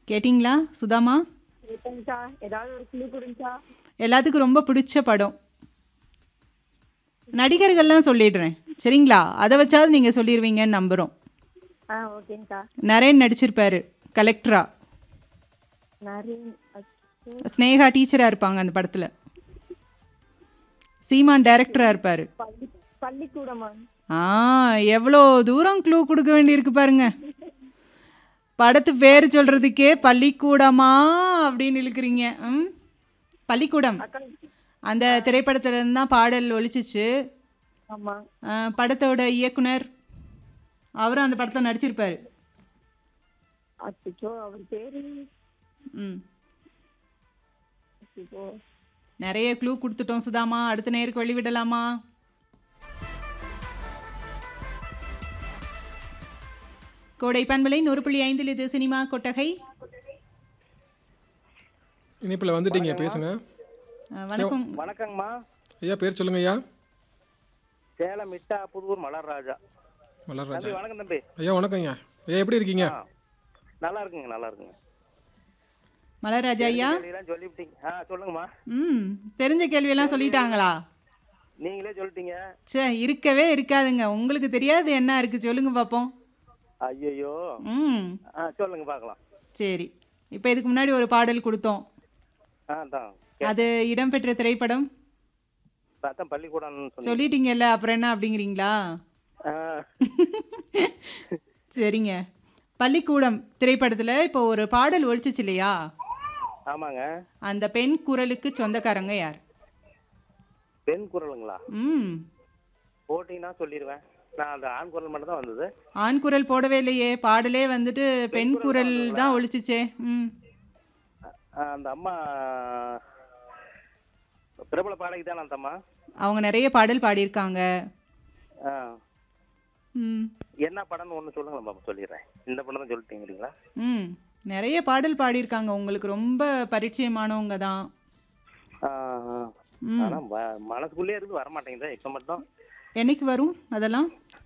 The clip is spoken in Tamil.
கேட்டிங்களா சுதாமா கேட்டேங்கக்கா ஏதாவது ஒரு கிளி கொடுங்கக்கா எல்லாத்துக்கும் ரொம்ப பிடிச்ச படம் நடிகர்கள்லாம் சொல்லிடுறேன் சரிங்களா அதை வச்சாவது நீங்கள் சொல்லிடுவீங்கன்னு நம்புகிறோம் ஆ ஓகேங்கக்கா நரேன் நடிச்சிருப்பாரு கலெக்டரா நரேன் அச்சோ, ஸ்னேகா டீச்சராக இருப்பாங்க அந்த படத்தில் சீமான் டைரக்டராக இருப்பார் பள்ளி பள்ளிக்கூடமா ஆ எவ்வளோ தூரம் க்ளூ கொடுக்க வேண்டியிருக்கு பாருங்க படத்து பேர் சொல்கிறதுக்கே பள்ளிக்கூடமா அப்படின்னு இழுக்கிறீங்க ம் பள்ளிக்கூடம் அக்கா அந்த திரைப்படத்துல இருந்து தான் பாடல் ஒலிச்சிச்சு ஆமா ஆ, படத்தோட இயக்குனர் அவரும் அந்த படத்தில் நடிச்சிருப்பாரு அச்சோ அவர் பேரு ம் அச்சோ நிறைய க்ளூ கொடுத்துட்டோம் சுதாமா அடுத்த நேருக்கு வெளிவிடலாமா கோடை பண்பலை நூறு புள்ளி ஐந்தில் இது சினிமா கொட்டகை இனிப்பில் வந்துட்டீங்க பேசுங்க ஆ, வணக்கம் வணக்கங்கம்மா ஐயா பேர் சொல்லுங்க ஐயா சேலம் மிட்டா புதூர் மலர் ராஜா மலர்ராஜா தம்பி வணக்கம் தம்பி ஐயா வணக்கம் ஐயா ஐயா எப்படி இருக்கீங்க ஆ நல்லா இருக்குங்க நல்லா இருக்குங்க மலர்ராஜா ஐயா கேள்வியெல்லாம் சொல்லிவிட்டீங்க ஆ சொல்லுங்கம்மா ம் தெரிஞ்ச கேள்வியெல்லாம் சொல்லிட்டாங்களா நீங்களே சொல்லிட்டீங்க சே இருக்கவே இருக்காதுங்க உங்களுக்கு தெரியாது என்ன இருக்கு சொல்லுங்க பார்ப்போம் ஐயோ ம் ஆ சொல்லுங்க பார்க்கலாம் சரி இப்போ இதுக்கு முன்னாடி ஒரு பாடல் கொடுத்தோம் ஆ தான் அது இடம்பெற்ற திரைப்படம் அதான் பள்ளிக்கூடம்னு சொன்னீங்க சொல்லிட்டீங்கல்ல அப்புறம் என்ன அப்படிங்கிறீங்களா ஆ சரிங்க பள்ளிக்கூடம் திரைப்படத்தில் இப்போ ஒரு பாடல் ஒழிச்சிச்சு இல்லையா ஆமாங்க அந்த பெண் குரலுக்கு சொந்தக்காரங்க யார் பெண் குரலுங்களா ம் போட்டிங்கன்னா சொல்லிடுவேன் நான் அந்த ஆண் குரல் மட்டும் தான் வந்தது ஆண் குரல் போடவே இல்லையே பாடலே வந்துட்டு பெண் குரல் தான் ஒழிச்சிச்சே ம் ஆ, அந்த அம்மா பிரபல பாடகி தானே அந்த அம்மா அவங்க நிறைய பாடல் பாடியிருக்காங்க ஆ ம் என்ன படம்னு ஒன்று சொல்லுங்களேன் பாப்பா சொல்லிடுறேன் இந்த படம் தான் சொல்லிட்டீங்களா ம் நிறைய பாடல் பாடியிருக்காங்க உங்களுக்கு ரொம்ப பரிச்சயமானவங்க தான் ஆ ஆ ம் ஆனா ம- மனசுக்குள்ளே இருந்து வர மாட்டேங்குது இப்ப மட்டும் என்னைக்கு வரும் அதெல்லாம்